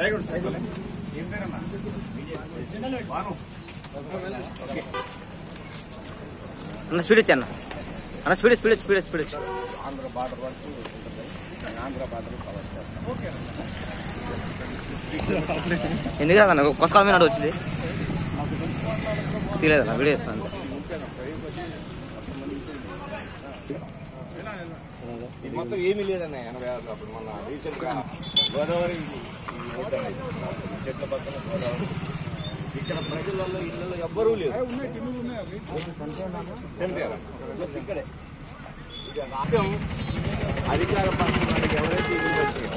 Side ఉండు, side ఉండు. ఏం పేరమ్మా? భాను. ఓకే. అన్న స్పీడ్ ఇచ్చా అన్న అన్న స్పీడ్ స్పీడ్ స్పీడ్ స్పీడ్ ఇచ్చు ఆంధ్ర బార్డర్ వరకు ఉంటుంది ఆంధ్ర బార్డర్ కవర్ చేస్తాం ఓకే ఎందుకు కాదన్న కొసకాల మీద వచ్చింది తీయలేదన్న వీడియో ఇస్తాను ఇది మొత్తం ఏమీ లేదన్న ఎనభై ఆరులో అప్పుడు మన రీసెంట్ గా గోదావరి ఇది రోడ్డు అనేది. చెట్ల పక్కన గోదావరి ఇక్కడ ప్రజలలో ఇళ్ళలో ఎవ్వరూ లేరు చనిపోయారు. జస్ట్ ఇక్కడే ఇక రాష్ట్రం అధికార పక్షం వాళ్ళకి ఎవరైతే ఇల్లు కట్టారో,